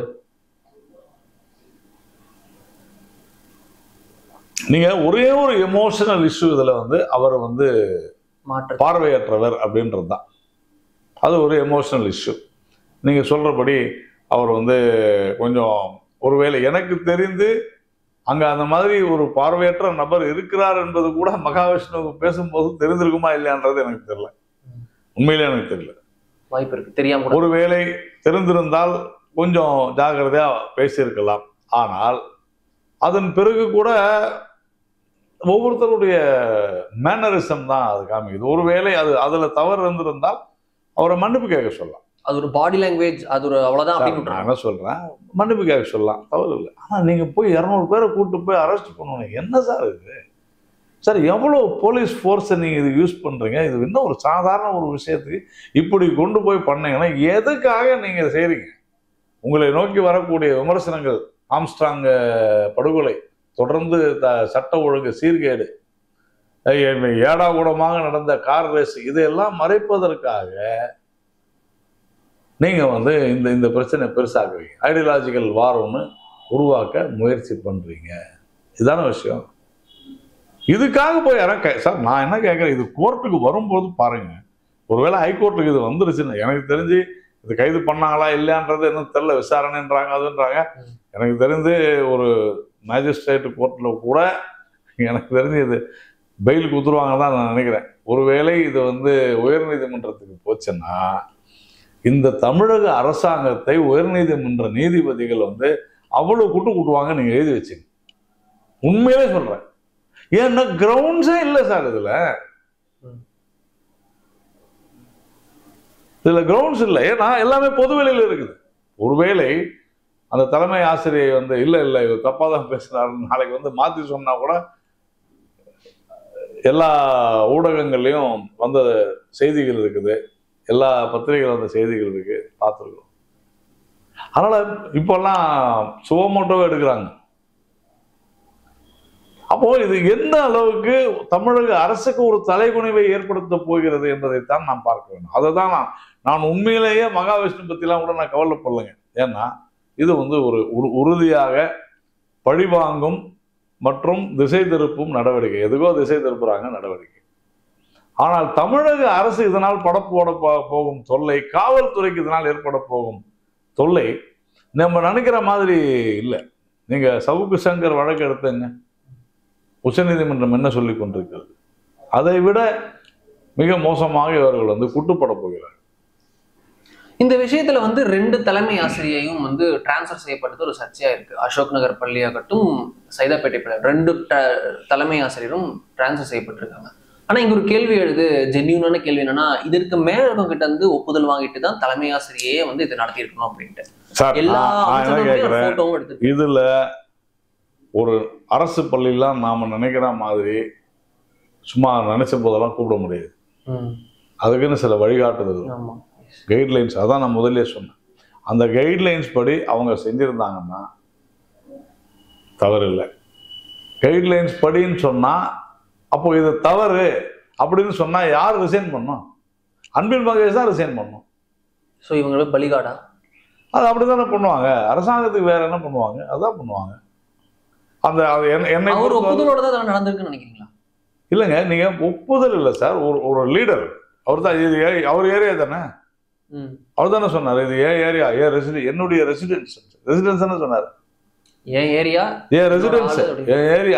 நீங்க ஒரே ஒரு எமோஷனல் இஷ்யூ இதுல வந்து அவர் வந்து மாற்ற பார்வையற்றவர் அப்படின்றது தான் அது ஒரு எமோஷனல் இஷ்யூ நீங்க சொல்றபடி அவர் வந்து கொஞ்சம் ஒருவேளை எனக்கு தெரிந்து அங்க அந்த மாதிரி ஒரு பார்வையற்ற நபர் இருக்கிறார் என்பது கூட மகாவிஷ்ணுவுக்கு பேசும்போது தெரிந்திருக்குமா இல்லையான்றது எனக்கு தெரியல உண்மையிலே எனக்கு தெரியல வாய்ப்பு இருக்கு தெரியாம கூட ஒருவேளை தெரிந்திருந்தால் கொஞ்சம் ஜாக்கிரதையா பேசியிருக்கலாம் ஆனால் அதன் பிறகு கூட ஒவ்வொருத்தருடைய மேனரிசம் தான் அது காமிக்குது ஒருவேளை அது அதுல தவறு இருந்திருந்தால் அவரை மன்னிப்பு கேட்க சொல்லலாம் அது ஒரு பாடி லாங்குவேஜ் அது ஒரு அவ்வளவுதான் சார், அப்படின்னு நான் விட்டுறாங்க. என்ன சொல்றேன் மன்னிப்பு கேட்க சொல்லலாம் தவறு இல்லை ஆனா நீங்க போய் இரநூறு பேரை கூட்டு போய் அரெஸ்ட் பண்ணணும் என்ன சார் இது சார் எவ்வளவு போலீஸ் ஃபோர்ஸை நீங்க இது யூஸ் பண்றீங்க இது இன்னும் ஒரு சாதாரண ஒரு விஷயத்துக்கு இப்படி கொண்டு போய் பண்ணீங்கன்னா எதுக்காக நீங்க இதை செய்றீங்க உங்களை நோக்கி வரக்கூடிய விமர்சனங்கள் ஆம்ஸ்ட்ராங் அஹ், படுகொலை தொடர்ந்து த சட்ட ஒழுங்கு சீர்கேடு அஹ், ஏடா கூடமாக நடந்த கார் ரேஸ் இதையெல்லாம் மறைப்பதற்காக நீங்க வந்து இந்த இந்த பிரச்சனை பெருசாக்குவீங்க ஐடியாலஜிக்கல் வார் ஒன்று உருவாக்க முயற்சி பண்றீங்க இதான விஷயம் இதுக்காக போய் இறக்க சார் நான் என்ன கேட்குறேன் இது கோர்ட்டுக்கு வரும்போது பாருங்க ஒருவேளை ஹைகோர்ட்டுக்கு இது வந்துருச்சுன்னு எனக்கு தெரிஞ்சு இது கைது பண்ணாங்களா இல்லையான்றது இன்னும் தெரியல விசாரணைன்றாங்க அதுன்றாங்க எனக்கு தெரிந்து ஒரு மேஜிஸ்ட்ரேட் கோர்ட்டில் கூட எனக்கு தெரிஞ்சு இது பெயில் குத்துருவாங்க தான் நான் நினைக்கிறேன் ஒருவேளை இது வந்து உயர்நீதிமன்றத்துக்கு போச்சுன்னா இந்த தமிழக அரசாங்கத்தை உயர்நீதிமன்ற நீதிபதிகள் வந்து அவ்வளவு கூட்டு கூட்டுவாங்க நீங்க எழுதி வச்சுங்க உண்மையிலே சொல்றேன் ஏன்னா கிரவுண்ட்ஸே இல்லை சார் இதுல இதுல கிரவுண்ட்ஸ் இல்லை ஏன்னா எல்லாமே பொதுவெளியில் இருக்குது ஒருவேளை அந்த தலைமை ஆசிரியை வந்து இல்ல இல்ல இவர் தப்பா தான் பேசுறாரு நாளைக்கு வந்து மாத்தி சொன்னா கூட எல்லா ஊடகங்கள்லயும் வந்த செய்திகள் இருக்குது எல்லா பத்திரிகைகள் வந்த செய்திகள் இருக்கு பார்த்துருக்கோம் அதனால இப்பெல்லாம் சுவமோட்டோவே எடுக்கிறாங்க அப்போ இது எந்த அளவுக்கு தமிழக அரசுக்கு ஒரு தலைகுனிவை ஏற்படுத்த போகிறது என்பதைத்தான் நாம் பார்க்க வேண்டும் அதை தான் நான் நான் உண்மையிலேயே மகாவிஷ்ணு பத்திலாம் கூட நான் கவலைப்படலைங்க ஏன்னா இது வந்து ஒரு உறு- உறுதியாக பழிவாங்கும் மற்றும் திசை திருப்பும் நடவடிக்கை எதுக்கோ திசை திருப்புறாங்க நடவடிக்கை ஆனால் தமிழக அரசு இதனால் படப்போட போ- போகும் தொல்லை காவல்துறைக்கு இதனால் ஏற்பட போகும் தொல்லை நம்ம நினைக்கிற மாதிரி இல்லை நீங்க சவுக்கு சங்கர் வழக்கு எடுத்துங்க உச்சநீதிமன்றம் என்ன சொல்லி கொண்டிருக்கிறது அதை விட மிக மோசமாக இவர்கள் வந்து குட்டுப்பட போகிறார் இந்த விஷயத்துல வந்து ரெண்டு தலைமை ஆசிரியையும் வந்து டிரான்ஸ்ஃபர் செய்யப்பட்டது ஒரு சர்ச்சையா இருக்கு அசோக் நகர் பள்ளியாகட்டும் சைதாப்பேட்டை பள்ளி ரெண்டு ட- தலைமை ஆசிரியரும் டிரான்ஸ்ஃபர் செய்யப்பட்டிருக்காங்க ஆனா இங்க ஒரு கேள்வி எழுது ஜென்யூனான கேள்வி என்னன்னா இதற்கு மேலவங்க கிட்ட இருந்து ஒப்புதல் வாங்கிட்டு தான் தலைமை ஆசிரியையே வந்து இதை நடத்தியிருக்கணும் அப்படின்ட்டு சார் எல்லா நான் நான் என்ன அம்சங்களுமே ஒரு கேட்கிறேன் போட்டோவும் எடுத்து இதுல ஒரு அரசு பள்ளியெல்லாம் நாம நினைக்கிற மாதிரி சும்மா நினைச்ச போதெல்லாம் கூப்பிட முடியாது அதுக்குன்னு சில வழிகாட்டுதல் ஆமா கைட்லைன்ஸ் அதான் நான் முதல்ல சொன்னேன் அந்த கைட்லைன்ஸ் படி அவங்க செஞ்சிருந்தாங்கன்னா தவறு இல்லை கைட்லைன்ஸ் படின்னு சொன்னா அப்போ இது தவறு அப்படின்னு சொன்னா யார் ரிசைன் பண்ணும் அன்பில் மகேஷ் தான் ரிசைன் பண்ணும் சோ இவங்க பலிகாடா அது அப்படிதானே பண்ணுவாங்க அரசாங்கத்துக்கு வேற என்ன பண்ணுவாங்க அதான் பண்ணுவாங்க அந்த அது என்ன- என்னை அவர் பொறுத்தவரை- ஒப்புதலோட தான் அதெல்லாம் நடந்திருக்குன்னு நினைக்கிறீங்களா இல்லைங்க நீங்க ஒப்புதல் இல்லை சார் ஒரு ஒரு லீடர் அவர் தான் இது ஏ- அவர் ஏரியா தானே ம். அவர் தானே சொன்னார் இது ஏன் ஏரியா ஏன் ரெசிடென்ட் என்னுடைய ரெசிடென்ஸ் ரெசிடென்ஸ் தானே சொன்னார் என் ஏரியா ஏன் ரெசிடென்ஸ் ஆளு அப்படி. என் ஏரியா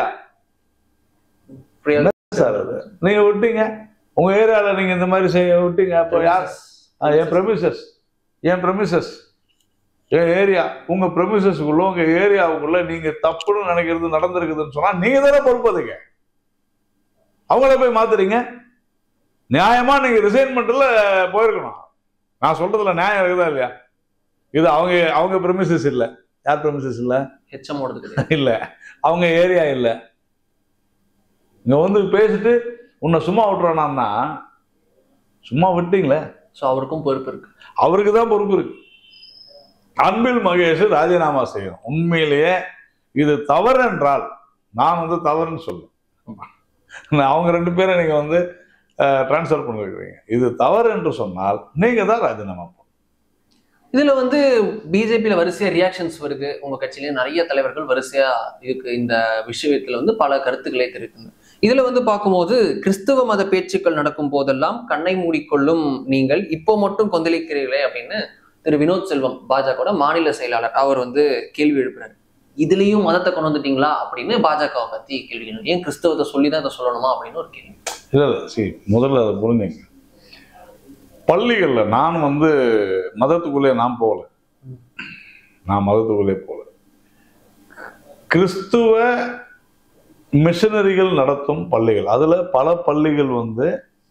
சார் அது நீங்க விட்டீங்க உங்க ஏரியால நீங்க இந்த மாதிரி செய்ய விட்டீங்க அப்போ யார் ஆ, என் ப்ரெமிசஸ் என் ப்ரெமிசஸ் என் ஏரியா உங்க ப்ரெமிசஸ்க்குள்ள உங்க ஏரியாவுக்குள்ள நீங்க தப்புன்னு நினைக்கிறது நடந்திருக்குதுன்னு சொன்னா நீங்க தானே பொறுப்பதுங்க அவங்கள போய் மாத்துறீங்க நியாயமா நீங்க ரிசைன்மெண்ட்ல போயிருக்கணும் நான் சொல்றதுல நியாயம் இருக்குதா இல்லையா இது அவங்க அவங்க ப்ரெமிசஸ் இல்ல யார் ப்ரெமிசஸ் இல்ல ஹெச்எம் ஓடுது கிடையாது இல்ல அவங்க ஏரியா இல்ல இங்க வந்து பேசிட்டு உன்னை சும்மா விட்டுறானா சும்மா விட்டீங்களே ஸோ அவருக்கும் பொறுப்பு இருக்கு அவருக்கு தான் பொறுப்பு இருக்கு அன்பில் மகேஷ் ராஜினாமா செய்யணும் உண்மையிலேயே இது தவறு என்றால் நான் வந்து தவறுன்னு சொல்லுவேன் அவங்க ரெண்டு பேரும் நீங்க வந்து டிரான்ஸ்ஃபர் பண்ணிருக்கிறீங்க இது தவறு என்று சொன்னால் நீங்க தான் ராஜினாமா பண்ணணும். இதுல வந்து பிஜேபியில வரிசையா ரியாக்ஷன்ஸ் வருது உங்க கட்சியிலேயே நிறைய தலைவர்கள் வரிசையா இதுக்கு இந்த விஷயத்துல வந்து பல கருத்துக்களை தெரிவிக்குங்க இதுல வந்து பார்க்கும்போது கிறிஸ்துவ மத பேச்சுக்கள் நடக்கும் போதெல்லாம் கண்ணை மூடிக்கொள்ளும் நீங்கள் இப்போ மட்டும் கொந்தளிக்கிறீர்களே அப்படின்னு திரு வினோத் செல்வம் பாஜக மாநில செயலாளர் அவர் வந்து கேள்வி எழுப்புறாரு இதுலயும் மதத்தை கொண்டு வந்துட்டீங்களா அப்படின்னு பாஜகவை பத்தி கேள்வி கேட்கணும். ஏன் கிறிஸ்தவத்தை சொல்லி தான் இதை சொல்லணுமா அப்படின்னு ஒரு கேள்வி இல்ல இல்ல சரி முதல்ல அதை புரிஞ்சுங்க பள்ளிகள்ல நான் வந்து மதத்துக்குள்ளே நான் போகல நான் மதத்துக்குள்ளே போகல கிறிஸ்துவ மிஷனரிகள் நடத்தும் பள்ளிகள் அதுல பல பள்ளிகள் வந்து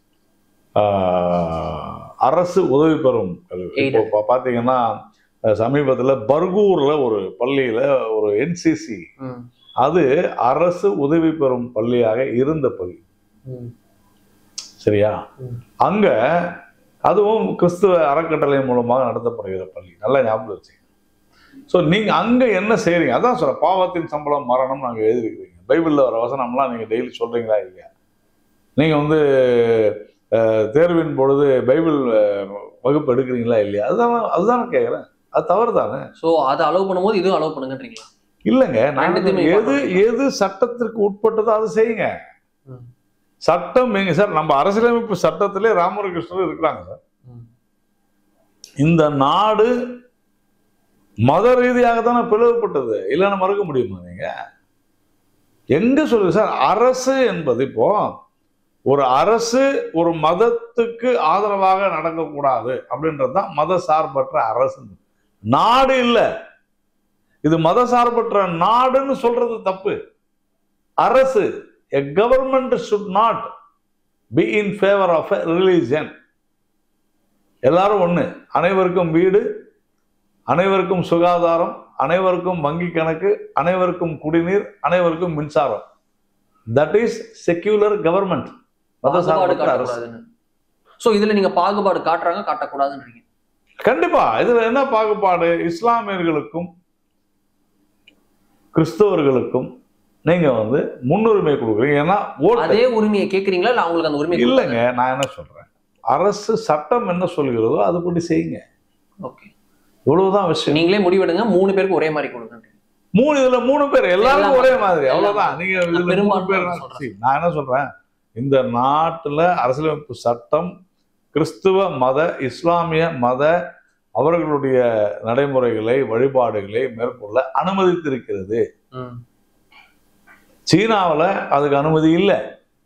ஆஹ், அரசு உதவி பெறும் கல்வி இப்போ Aided. பா- பாத்தீங்கன்னா அஹ், சமீபத்துல பர்கூர்ல ஒரு பள்ளியில ஒரு என்சிசி ம், அது அரசு உதவி பெறும் பள்ளியாக இருந்த பள்ளி ம், சரியா ம். அங்க அதுவும் கிறிஸ்துவ அறக்கட்டளை மூலமாக நடத்தப்படுகிற பள்ளி நல்லா ஞாபகம் வச்சு ஸோ நீங்க அங்க என்ன செய்றீங்க அதான் சொல்ற பாவத்தின் சம்பளம் மரணம் நாங்க எழுதிருக்கிறீங்க பைபிள்ல வர வசனம்லாம் நீங்க டெய்லி சொல்றீங்களா இல்லையா நீங்க வந்து அஹ், தேர்வின் பொழுது பைபிள் அஹ், வகுப்பு எடுக்கிறீங்களா இல்லையா அதுதான் அதுதான் நான் கேட்குறேன் அது தவறு தானே சோ அதை அலோவ் பண்ணும்போது இதுவும் அலோவ் பண்ணுங்கன்றீங்களா இல்லைங்க நான் என்ன ரெண்டுத்தையுமே சொல்றேன், எது பார்க்கணும். எது சட்டத்திற்கு உட்பட்டதோ அதை செய்யுங்க ம். சட்டம் எங்க சார் நம்ம அரசியலமைப்பு சட்டத்திலே ராமர் கிருஷ்ணர் இருக்கிறாங்க சார் ம். இந்த நாடு மத ரீதியாக தானே பிளவுபட்டது இல்லைன்னு மறுக்க முடியுமா நீங்க எங்க சொல்லுங்க சார் அரசு என்பது இப்போ ஒரு அரசு ஒரு மதத்துக்கு ஆதரவாக நடக்கக்கூடாது அப்படின்றது தான் மத சார்பற்ற அரசு நாடு இல்ல இது மத சார்பற்ற நாடுன்னு சொல்றது தப்பு அரசு a government should not be in favour of a religion எல்லாரும் ஒண்ணு அனைவருக்கும் வீடு அனைவருக்கும் சுகாதாரம் அனைவருக்கும் வங்கி கணக்கு அனைவருக்கும் குடிநீர் அனைவருக்கும் மின்சாரம் தட் இஸ் செக்யூலர் கவர்மெண்ட் மத பாகுபாடு சார்பற்ற அரசு காட்டக்கூடாதுன்னு சோ இதுல நீங்க பாகுபாடு காட்டுறாங்க காட்டக்கூடாதுன்றீங்க கண்டிப்பா இதுல என்ன பாகுபாடு இஸ்லாமியர்களுக்கும் கிறிஸ்தவர்களுக்கும் நீங்க வந்து முன்னுரிமை கொடுக்குறீங்க ஏன்னா ஓட்டு அதே உரிமையை கேக்குறீங்களா இல்ல அவங்களுக்கு அந்த உரிமை இல்லைங்க நான் என்ன சொல்றேன் அரசு சட்டம் என்ன சொல்கிறதோ அதுபடி செய்யுங்க ஓகே இவ்வளவுதான் விஷயம் நீங்களே முடிவெடுங்க மூணு பேருக்கு ஒரே மாதிரி கொடுங்க மூணு இதுல மூணு பேர் எல்லாருக்கும் எல்லாம் ஒரே மாதிரி எல்லாம் அவ்வளவுதான் நீங்க இதுல மூணு பெரும்பான்மை பேர் நான் சொல்றேன். சரி, நான் என்ன சொல்றேன் இந்த நாட்டுல அரசியலமைப்பு சட்டம் கிறிஸ்துவ மத இஸ்லாமிய மத அவர்களுடைய நடைமுறைகளை வழிபாடுகளை மேற்கொள்ள அனுமதித்திருக்கிறது சீனாவுல அதுக்கு அனுமதி இல்லை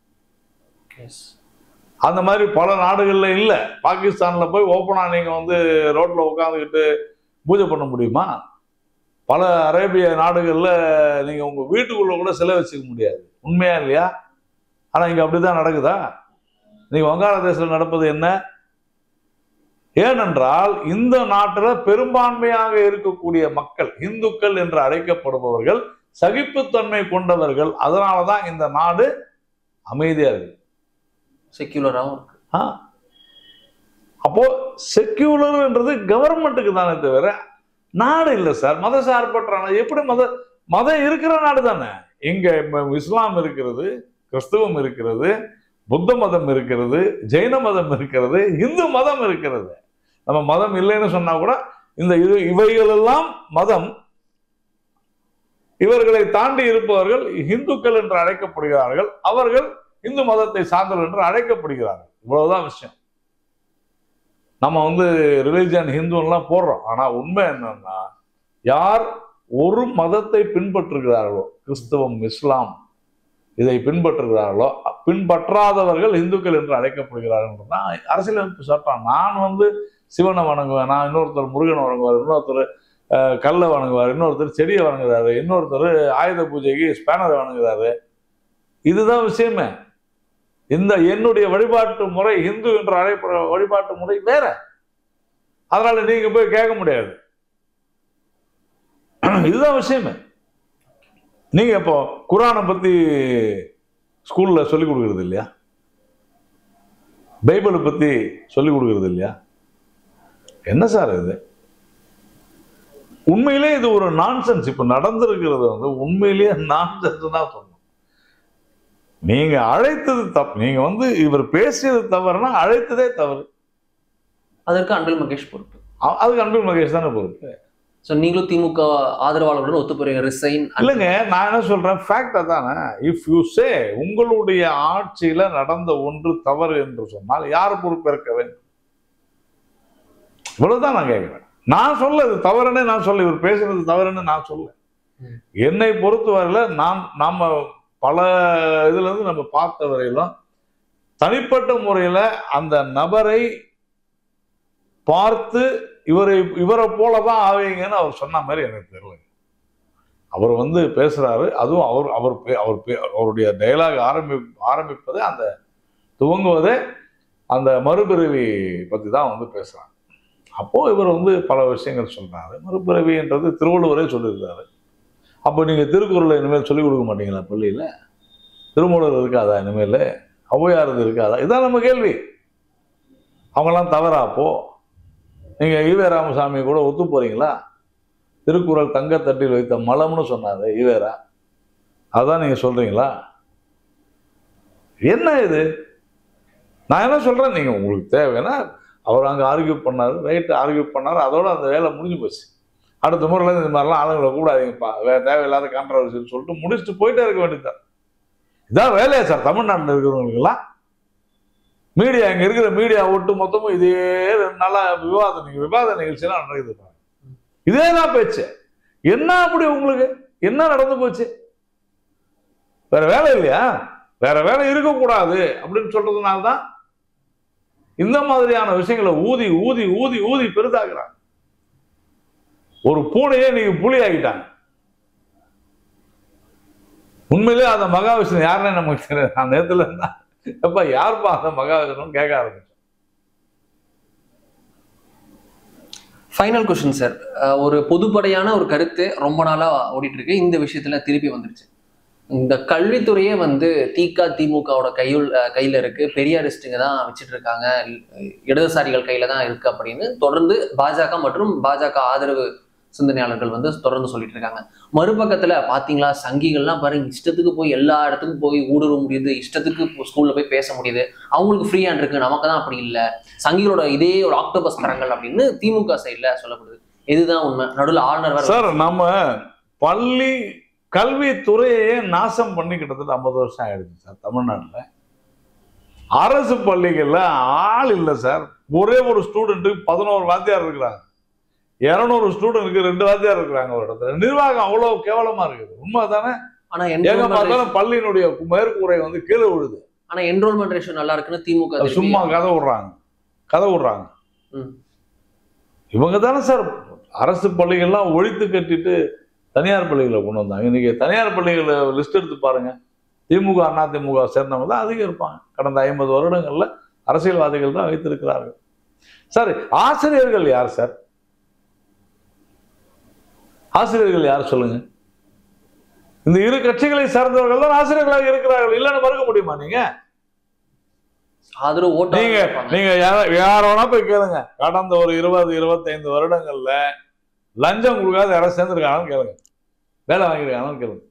அந்த மாதிரி பல நாடுகள்ல இல்ல பாகிஸ்தான்ல போய் ஓப்பனா நீங்க வந்து ரோட்ல உட்காந்துக்கிட்டு பூஜை பண்ண முடியுமா பல அரேபிய நாடுகள்ல நீங்க உங்க வீட்டுக்குள்ள கூட சிலை வச்சுக்க முடியாது உண்மையா இல்லையா ஆனா இங்க அப்படிதான் நடக்குதா நீங்க வங்காளதேசத்தில் நடப்பது என்ன ஏனென்றால் இந்த நாட்டுல பெரும்பான்மையாக இருக்கக்கூடிய மக்கள் இந்துக்கள் என்று அழைக்கப்படுபவர்கள் சகிப்புத்தன்மை கொண்டவர்கள் அதனாலதான் இந்த நாடு அமைதியா இருக்கு செக்யூலராகவும் இருக்கு ஆ. அப்போ செக்யூலர்ன்றது கவர்மெண்ட்டுக்கு தானே தவிர நாடு இல்லை சார் மத சார்பற்ற நாடு. எப்படி மத மதம் இருக்கிற நாடு தானே இங்க ம- இஸ்லாம் இருக்கிறது கிறிஸ்துவம் இருக்கிறது புத்த மதம் இருக்கிறது ஜெயின மதம் இருக்கிறது இந்து மதம் இருக்கிறது நம்ம மதம் இல்லைன்னு சொன்னா கூட இந்த இது இவைகளெல்லாம் மதம் இவர்களை தாண்டி இருப்பவர்கள் இந்துக்கள் என்று அழைக்கப்படுகிறார்கள் அவர்கள் இந்து மதத்தை சார்ந்தவர்கள் என்று அழைக்கப்படுகிறார்கள் இவ்வளவுதான் விஷயம் நம்ம வந்து ரிலிஜன் ஹிந்துலாம் போடுறோம் ஆனா உண்மை என்னன்னா யார் ஒரு மதத்தை பின்பற்றுகிறார்களோ கிறிஸ்தவம் இஸ்லாம் இதை பின்பற்றுகிறார்களோ பின்பற்றாதவர்கள் இந்துக்கள் என்று அழைக்கப்படுகிறார்கள் தான் அரசியலமைப்பு சட்டம் நான் வந்து சிவனை வணங்குவேன் நான் இன்னொருத்தர் முருகனை வணங்குவார் இன்னொருத்தர் அஹ், கல்லை வணங்குவார் இன்னொருத்தர் செடியை வணங்குறாரு இன்னொருத்தர் ஆயுத பூஜைக்கு ஸ்பேனரை வணங்குறாரு இதுதான் விஷயமே இந்த என்னுடைய வழிபாட்டு முறை இந்து என்று அழைப்படுற வழிபாட்டு முறை வேற அதனால நீங்க போய் கேட்க முடியாது இதுதான் விஷயமே நீங்க இப்போ குரானை பத்தி ஸ்கூல்ல சொல்லி கொடுக்கறது இல்லையா பைபிளை பத்தி சொல்லி கொடுக்கறது இல்லையா என்ன சார் இது உண்மையிலே இது ஒரு நான்சென்ஸ் இப்ப நடந்திருக்கிறது வந்து உண்மையிலேயே நான்சென்ஸ் தான் சொல்லணும் நீங்க அழைத்தது தப்பு நீங்க வந்து இவர் பேசியது தவறுனா அழைத்ததே தவறு அதற்கு அன்பில் மகேஷ் பொறுப்பு அ- அதுக்கு அன்பில் மகேஷ் தானே பொறுப்பு ஸோ நீங்களும் திமுக ஆதரவாளர்களுடன் ஒத்து போறீங்க ரிசைன் இல்லைங்க நான் என்ன சொல்றேன் ஃபேக்ட் அதானே இஃப் யூ சே உங்களுடைய ஆட்சியில நடந்த ஒன்று தவறு என்று சொன்னால் யார் பொறுப்பேற்க வேண்டும் இவ்வளவுதான் நான் கேட்கிறேன் நான் சொல்ல இது தவறுன்னு நான் சொல்ல இவர் பேசுறது தவறுன்னு நான் சொல்ல ம். என்னை பொறுத்தவரையில நான் நாம பல இதுல இருந்து நம்ம பார்த்த வரையிலும் தனிப்பட்ட முறையில அந்த நபரை பார்த்து இவரை இவரை போலதான் ஆவீங்கன்னு அவர் சொன்ன மாதிரி எனக்கு தெரியல அவர் வந்து பேசுறாரு அதுவும் அவர் அவர் பே- அவர் பே- அவருடைய டயலாக் ஆரம்பி ஆரம்பிப்பதே அந்த துவங்குவதே அந்த மறுபிறவி பத்தி தான் வந்து பேசுறாங்க அப்போ இவர் வந்து பல விஷயங்கள் சொல்றாரு மறுபிறவின்றது திருவள்ளுவரே சொல்லியிருக்காரு அப்போ நீங்க திருக்குறளை இனிமேல் சொல்லிக் கொடுக்க மாட்டீங்களா பள்ளியில திருமூலர் இருக்காதா இனிமேல் ஔவையாரது இருக்காதா இதான் நம்ம கேள்வி அவங்கெல்லாம் தவறா அப்போ நீங்க ஈவே ராமசாமி கூட ஒத்து போறீங்களா திருக்குறள் தங்கத்தட்டில் வைத்த மலம்னு சொன்னாரு ஈவேரா அதான் நீங்க சொல்றீங்களா என்ன இது நான் என்ன சொல்றேன் நீங்க உங்களுக்கு தேவைன்னா அவர் அங்க ஆர்கியூ பண்ணாரு ரைட்டு ஆர்கியூ பண்ணாரு அதோட அந்த வேலை முடிஞ்சு போச்சு அடுத்த முறையில இந்த மாதிரிலாம் ஆளுங்களை கூடாதீங்கப்பா வே தேவையில்லாத கான்ட்ரவர்சின்னு சொல்லிட்டு முடிச்சுட்டு போயிட்டே இருக்க வேண்டியதுதான் இதான் வேலையா சார் தமிழ்நாட்டில் இருக்கிறவங்களுக்கெல்லாம் மீடியா இங்க இருக்கிற மீடியா ஒட்டு மொத்தமும் இதே ரெண்டு நாளா விவாதம் நீங்க விவாத நிகழ்ச்சியெல்லாம் நடக்குது பாருங்க. இதே தான் பேச்சு என்ன அப்படி உங்களுக்கு என்ன நடந்து போச்சு வேற வேலை இல்லையா வேற வேலை இருக்கக்கூடாது அப்படின்னு சொல்றதுனால தான் இந்த மாதிரியான விஷயங்களை ஊதி ஊதி ஊதி ஊதி பெரிதாக்குறாங்க ஒரு பூனையே நீங்க புலி ஆகிட்டாங்க உண்மையிலே அந்த மகாவிஷ்ணு யாருன்னு நமக்கு தெரியாது நான் நேத்துல இருந்தா எப்ப யாருப்பா அந்த மகாவிஷ்ணுன்னு கேட்க ஆரம்பிச்சேன் ஃபைனல் கொஸ்டின் சார் ஒரு பொதுப்படையான ஒரு கருத்து ரொம்ப நாளா ஓடிட்டு இருக்கு இந்த விஷயத்துல திருப்பி வந்துருச்சு இந்த கல்வித்துறையே வந்து திக திமுகவோட கையுள் அஹ், கையில இருக்கு பெரியாரிஸ்டுங்க தான் வச்சுட்டு இருக்காங்க இ- இடதுசாரிகள் கையில தான் இருக்கு அப்படின்னு தொடர்ந்து பாஜக மற்றும் பாஜக ஆதரவு சிந்தனையாளர்கள் வந்து தொடர்ந்து சொல்லிட்டு இருக்காங்க மறுபக்கத்துல பாத்தீங்களா சங்கிகள்லாம் பாருங்க இஷ்டத்துக்கு போய் எல்லா இடத்துக்கும் போய் ஊடுருவ முடியுது இஷ்டத்துக்கு ஸ்கூல்ல போய் பேச முடியுது அவங்களுக்கு ஃப்ரீ ஹேண்ட் இருக்கு நமக்கு தான் அப்படி இல்லை சங்கிகளோட இதே ஒரு ஆக்டோபஸ் கரங்கள் அப்படின்னு திமுக சைட்ல சொல்லப்படுது இதுதான் உண்மை நடுவில் ஆளுநர் வேற சார் நம்ம பள்ளி கல்வித்துறையே நாசம் பண்ணி கிட்டத்தட்ட ஐம்பது வருஷம் ஆயிடுச்சு சார் தமிழ்நாட்டில் அரசு பள்ளிகள்ல ஆள் இல்லை சார் ஒரே ஒரு ஸ்டூடெண்ட்டுக்கு பதினோரு வாத்தியார் இருக்கிறாங்க இரநூறு ஸ்டூடெண்ட்டுக்கு ரெண்டு வாத்தியார் இருக்கிறாங்க ஒரு இடத்துல நிர்வாகம் அவ்வளவு கேவலமா இருக்குது உண்மை தானே ஆனா எங்க enrollment பார்த்தாலும் பள்ளியினுடைய மேற்கூரை வந்து கீழே விழுது ஆனா என்ரோல்மெண்ட் ரேஷியோ நல்லா இருக்குன்னு திமுக அது திருப்பி- சும்மா கதை விடுறாங்க கதை விடுறாங்க ம். இவங்க தானே சார் அரசு பள்ளிகள்லாம் ஒழித்து கட்டிட்டு தனியார் பள்ளிகளை கொண்டு வந்தாங்க இன்னைக்கு தனியார் பள்ளிகளை லிஸ்ட் எடுத்து பாருங்க திமுக அண்ணா திமுக சேர்ந்தவங்க தான் அதிகம் இருப்பாங்க கடந்த ஐம்பது வருடங்கள்ல அரசியல்வாதிகள் தான் வைத்திருக்கிறார்கள் சார் ஆசிரியர்கள் யார் சார் ஆசிரியர்கள் யார் சொல்லுங்க இந்த இரு கட்சிகளை சார்ந்தவர்கள் தான் ஆசிரியர்களாக இருக்கிறார்கள் இல்லைன்னு மறுக்க முடியுமா நீங்க ஆதரவு ஓட்டு நீங்க நீங்க யார- யார வேணா போய் கேளுங்க கடந்த ஒரு இருபது இருபத்தைந்து வருடங்கள்ல லஞ்சம் கொடுக்காத யாராவது சேர்ந்துருக்காங்கன்னு கேளுங்க வேலை வாங்கியிருக்காங்கன்னு கேளுங்க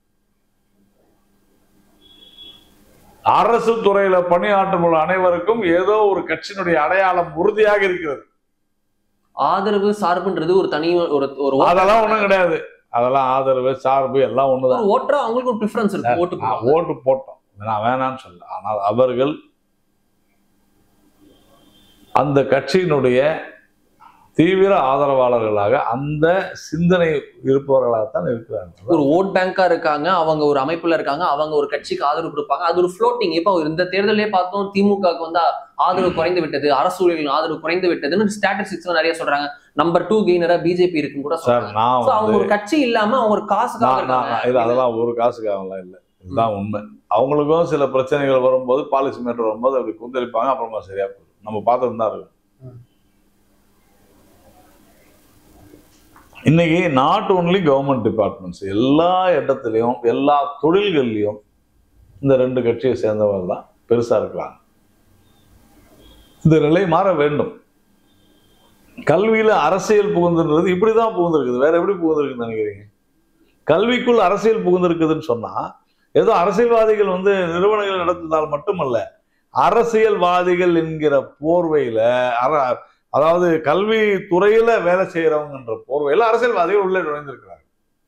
அரசு துறையில பணியாற்றும் உள்ள அனைவருக்கும் ஏதோ ஒரு கட்சியினுடைய அடையாளம் உறுதியாக இருக்கிறது ஆதரவு சார்புன்றது ஒரு தனி ஒரு ஒரு ஓட்டு- அதெல்லாம் ஒண்ணும் கிடையாது அதெல்லாம் ஆதரவு சார்பு எல்லாம் ஒண்ணுதான் ஒரு ஓட்டரா அவங்களுக்கு ஒரு ப்ரிஃபரன்ஸ் இருக்கு ஓட்டு நான் போடுவாங்க. ஓட்டு போட்டோம் நான் வேணாம்னு சொல்ல ஆனால் அவர்கள் அந்த கட்சியினுடைய தீவிர ஆதரவாளர்களாக அந்த சிந்தனை இருப்பவர்களாகத்தான் இருக்கிறார்கள் ஒரு ஓட் பேங்கா இருக்காங்க அவங்க ஒரு அமைப்புல இருக்காங்க அவங்க ஒரு கட்சிக்கு ஆதரவு கொடுப்பாங்க அது ஒரு ஃப்ளோட்டிங் இப்போ இந்த தேர்தலே பார்த்தோம் திமுகவுக்கு வந்து ஆதரவு குறைந்து விட்டது அரசு ஆதரவு குறைந்து விட்டதுன்னு ஸ்டாட்டிஸ்டிக்ஸ் நிறைய சொல்றாங்க நம்பர் டூ கெய்னரா பிஜேபி இருக்குன்னு கூட சார் சொல்றாங்க நான் So, அவங்க வந்து ஒரு கட்சி இல்லாம அவங்க ஒரு காசுக்காக நான் நான் இருக்காங்க. இல்ல அதெல்லாம் ஒரு காசுக்காகலாம் இல்லை இதுதான் உண்மை அவங்களுக்கும் சில பிரச்சனைகள் வரும்போது பாலிசி மேட்டர் வரும்போது அப்படி குந்தளிப்பாங்க அப்புறமா சரியா போயிடும் நம்ம பார்த்துட்டு தான் இருக்கோம் இன்னைக்கு நாட் ஓன்லி கவர்மெண்ட் டிபார்ட்மெண்ட்ஸ் எல்லா இடத்துலையும் எல்லா தொழில்கள்லையும் இந்த ரெண்டு கட்சியை சேர்ந்தவர்கள் தான் பெருசா இருக்கிறாங்க இந்த நிலை மாற வேண்டும் கல்வியில அரசியல் புகுந்துன்றது இப்படிதான் புகுந்திருக்குது வேற எப்படி புகுந்திருக்குன்னு நினைக்கிறீங்க கல்விக்குள் அரசியல் புகுந்திருக்குதுன்னு சொன்னா ஏதோ அரசியல்வாதிகள் வந்து நிறுவனங்கள் நடத்தினால் மட்டுமல்ல அரசியல்வாதிகள் என்கிற போர்வையில அர- அதாவது கல்வி துறையில வேலை செய்யறவங்கன்ற போர்வையில அரசியல்வாதிகள் உள்ளே நுழைந்திருக்கிறாங்க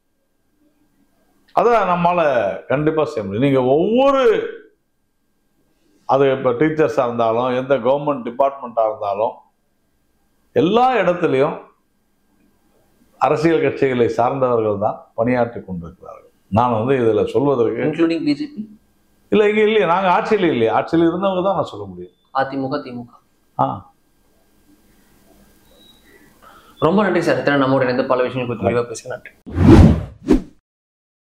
அதான் நம்மால கண்டிப்பா செய்ய முடியும் நீங்க ஒவ்வொரு அது இப்ப டீச்சர்ஸா இருந்தாலும் எந்த கவர்மெண்ட் டிபார்ட்மெண்ட்டா இருந்தாலும் எல்லா இடத்துலையும் அரசியல் கட்சிகளை சார்ந்தவர்கள் தான் பணியாற்றி கொண்டிருக்கிறார்கள் நான் வந்து இதுல சொல்வதற்கு இன்க்ளூடிங் பிஜேபி இல்ல இங்க இல்லையே நாங்க ஆட்சியில் இல்லையே ஆட்சியில் இருந்தவங்க தான் நான் சொல்ல முடியும் அதிமுக திமுக ஆ ரொம்ப நன்றி சார் இத்தனை நம்மோட இணைந்து பல விஷயங்கள் குறித்து விரிவாக பேச நன்றி